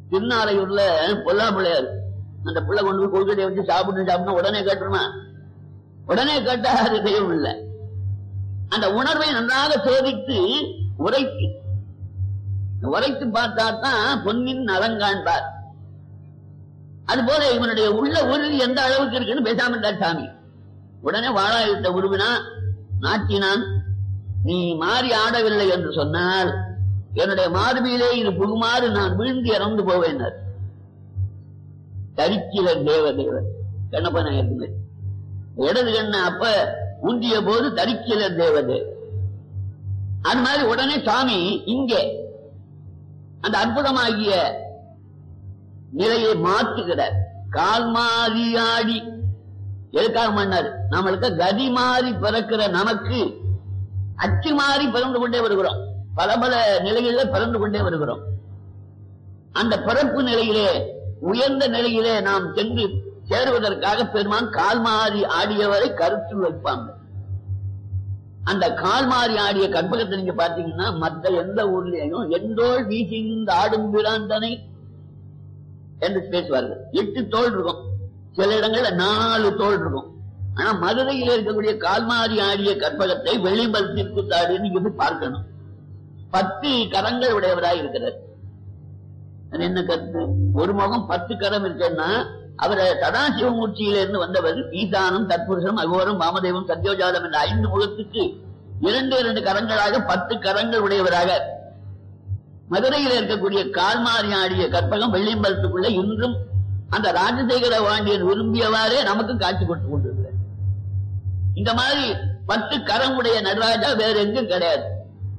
திருநாளையூர்ல பொல்லா பிள்ளையார் அந்த பிள்ளை கொண்டு போய் கொள்கடையை வச்சு சாப்பிட்டு சாப்பிட்டு உடனே கேட்டுருமா உடனே கேட்டா அது தெய்வம் இல்லை அந்த உணர்வை நன்றாக சோதித்து உரைத்து உரைத்து பார்த்தா தான் பொன்னின் நலங்காண்பார் அதுபோல இவனுடைய உள்ள உறுதி எந்த அளவுக்கு இருக்குன்னு பேசாம இருந்தார் சாமி உடனே வாழாயுத்த உருவினா நாட்டினான் நீ மாறி ஆடவில்லை என்று சொன்னால் என்னுடைய மார்பிலே இது புகுமாறு நான் வீழ்ந்து இறந்து போவேன் தரிக்கிலர் தேவ தேவர் கண்ணப்ப நாயகமே இடது கண்ண அப்ப உந்திய போது தரிக்கிலர் தேவதே அது மாதிரி உடனே சாமி இங்கே அந்த அற்புதமாகிய நிலையை மாற்றுகிறார் கால் மாறி ஆடி எதுக்காக பண்ணார் நம்மளுக்கு கதி மாறி பிறக்கிற நமக்கு அச்சு மாறி பிறந்து கொண்டே வருகிறோம் பல பல நிலைகளில பிறந்து கொண்டே வருகிறோம் அந்த பிறப்பு நிலையிலே உயர்ந்த நிலையிலே நாம் சென்று சேருவதற்காக பெருமான் கால் மாறி ஆடியவரை கருத்தில் வைப்பாங்க அந்த கால் மாறி ஆடிய கற்பகத்தை நீங்க பாத்தீங்கன்னா மத்த எந்த ஊர்லயும் எந்தோள் வீசிந்த ஆடும் பிராந்தனை என்று பேசுவார்கள் எட்டு தோல் இருக்கும் சில இடங்கள்ல நாலு தோல் இருக்கும் ஆனா மதுரையில் இருக்கக்கூடிய கால்மாரி ஆடிய கற்பகத்தை வெளிமல் தீர்க்குத்தாடு நீங்க போய் பார்க்கணும் பத்து கரங்கள் உடையவராய் இருக்கிறார் அது என்ன கருத்து ஒரு முகம் பத்து கரம் இருக்குன்னா அவர் சதாசிவமூர்த்தியில இருந்து வந்தவர் ஈசானம் தற்புருஷம் அகோரம் வாமதேவம் சத்யோஜாதம் என்ற ஐந்து முகத்துக்கு இரண்டு இரண்டு கரங்களாக பத்து கரங்கள் உடையவராக மதுரையில் இருக்கக்கூடிய கால்மாரி ஆடிய கற்பகம் வெள்ளியம்பலத்துக்குள்ள இன்றும் அந்த ராஜசேகர வாண்டியன் விரும்பியவாறே நமக்கு காட்சி கொடுத்து கொண்டிருக்கிறார் இந்த மாதிரி பத்து கரம் உடைய நடராஜா வேற எங்கும் கிடையாது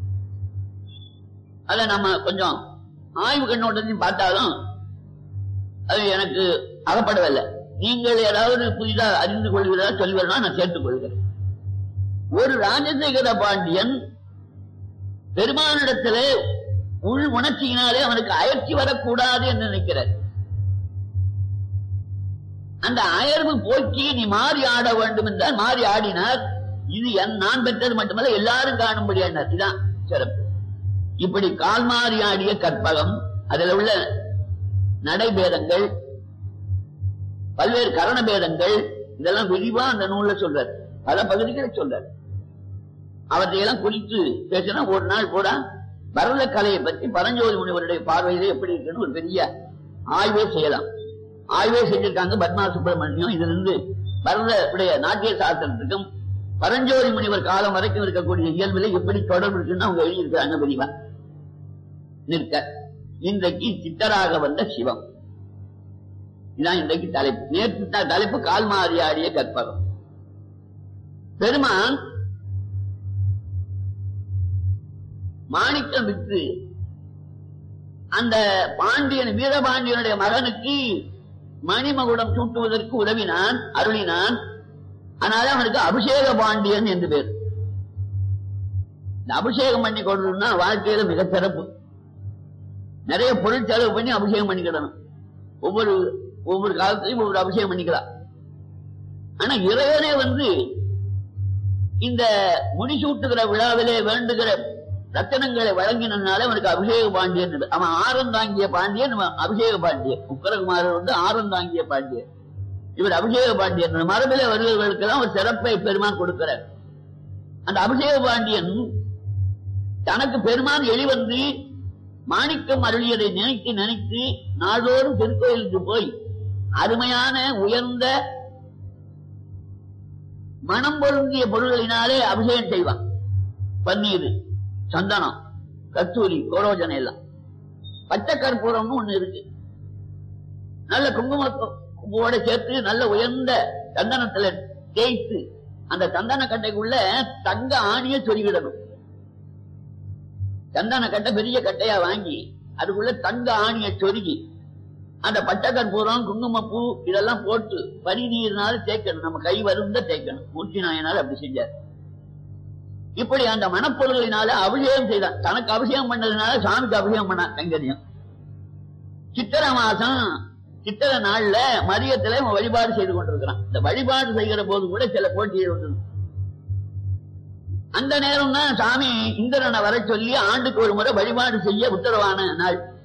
அத நம்ம கொஞ்சம் ஆய்வு கண்ணோட்டத்தையும் பார்த்தாலும் அது எனக்கு அகப்படவில்லை நீங்கள் ஏதாவது புதிதா அறிந்து கொள்கிறதா சொல்வதா நான் சேர்த்துக் கொள்கிறேன் ஒரு ராஜசேகர பாண்டியன் பெருமானிடத்திலே உள் உணர்ச்சியினாலே அவனுக்கு அயற்சி வரக்கூடாது என்று நினைக்கிறார் அந்த அயர்வு போக்கி நீ மாறி ஆட வேண்டும் என்றால் மாறி ஆடினார் இது என் நான் பெற்றது மட்டுமல்ல எல்லாரும் காணும்படியானார் இதுதான் சிறப்பு இப்படி கால் மாறி ஆடிய கற்பகம் அதில் உள்ள நடைபேதங்கள் பல்வேறு கரண பேதங்கள் இதெல்லாம் விரிவா அந்த நூல்ல சொல்றார் பல பகுதிகளை சொல்றார் அவற்றையெல்லாம் குறித்து பேசினா ஒரு நாள் கூட பரத கலையை பற்றி பரஞ்சோதி முனிவருடைய பார்வையிலே எப்படி இருக்குன்னு ஒரு பெரிய ஆய்வே செய்யலாம் ஆய்வே செஞ்சிருக்காங்க பத்மா சுப்பிரமணியம் இதுல இருந்து பரத உடைய நாட்டிய சாஸ்திரத்துக்கும் பரஞ்சோதி முனிவர் காலம் வரைக்கும் இருக்கக்கூடிய இயல்பில் எப்படி தொடர்பு இருக்குன்னு அவங்க எழுதியிருக்கிறாங்க விரிவா நிற்க இன்றைக்கு சித்தராக வந்த சிவம் இதான் இன்றைக்கு தலைப்பு நேற்று த- தலைப்பு கால் மாறி ஆடிய கற்பகம் பெருமான் மாணிக்கம் விற்று அந்த பாண்டியன் வீரபாண்டியனுடைய மகனுக்கு மணிமகுடம் சூட்டுவதற்கு உதவினான் அருளினான் அதனால அவனுக்கு அபிஷேக பாண்டியன் என்று பேர் இந்த அபிஷேகம் பண்ணி கொள்ளணும்னா வாழ்க்கையில மிக சிறப்பு நிறைய பொருள் செலவு பண்ணி அபிஷேகம் பண்ணிக்கிடணும் ஒவ்வொரு ஒவ்வொரு காலத்திலையும் ஒவ்வொரு அபிஷேகம் பண்ணிக்கலாம் ஆனா இறைவனே வந்து இந்த முடிசூட்டுகிற விழாவிலே வேண்டுகிற ரத்தனங்களை வழங்கினால அவனுக்கு அபிஷேக பாண்டியன் என்று. அவன் ஆரம் தாங்கிய பாண்டியன் இவன் அபிஷேக பாண்டியன் உக்கரகுமாரர் வந்து ஆரம் தாங்கிய பாண்டியன் இவர் அபிஷேக பாண்டியன் இந்த மரபிலே வருகிறவர்களுக்கெல்லாம் ஒரு சிறப்பை பெருமான் கொடுக்கிறார் அந்த அபிஷேக பாண்டியன் தனக்கு பெருமான் எளிவந்து மாணிக்கம் அருளியதை நினைத்து நினைத்து நாள்தோறும் திருக்கோயிலுக்கு போய் அருமையான உயர்ந்த மனம் பொருந்திய பொருள்களினாலே அபிஷேகம் செய்வான் பன்னீர் சந்தனம் கத்தூரி கோரோஜனை எல்லாம் பச்சை கற்பூரம்னு ஒண்ணு இருக்கு நல்ல குங்குமத்தோட சேர்த்து நல்ல உயர்ந்த சந்தனத்துல தேய்த்து அந்த சந்தன கட்டைக்குள்ள தங்க ஆணிய சொருகிடணும் சந்தன கட்டை பெரிய கட்டையா வாங்கி அதுக்குள்ள தங்க ஆணிய சொருகி அந்த பச்சை கற்பூரம் குங்குமப்பூ இதெல்லாம் போட்டு பனி நீர்னால தேய்க்கணும் நம்ம கை வருந்த தேய்க்கணும் மூர்த்தி நாயனால அப்படி செஞ்சார் இப்படி அந்த மனப்பொருள்களினால அபிஷேகம் செய்தான் தனக்கு அபிஷேகம் பண்ணதுனால சாமிக்கு அபிஷேகம் பண்ணான் கைங்கரியம் சித்திரை மாசம் சித்திரை நாள்ல மதியத்துல இவன் வழிபாடு செய்து கொண்டிருக்கிறான் இந்த வழிபாடு செய்கிற போது கூட சில போட்டிகள் உண்டு அந்த நேரம் தான் சாமி இந்திரனை வர சொல்லி ஆண்டுக்கு ஒரு முறை வழிபாடு செய்ய உத்தரவான நாள்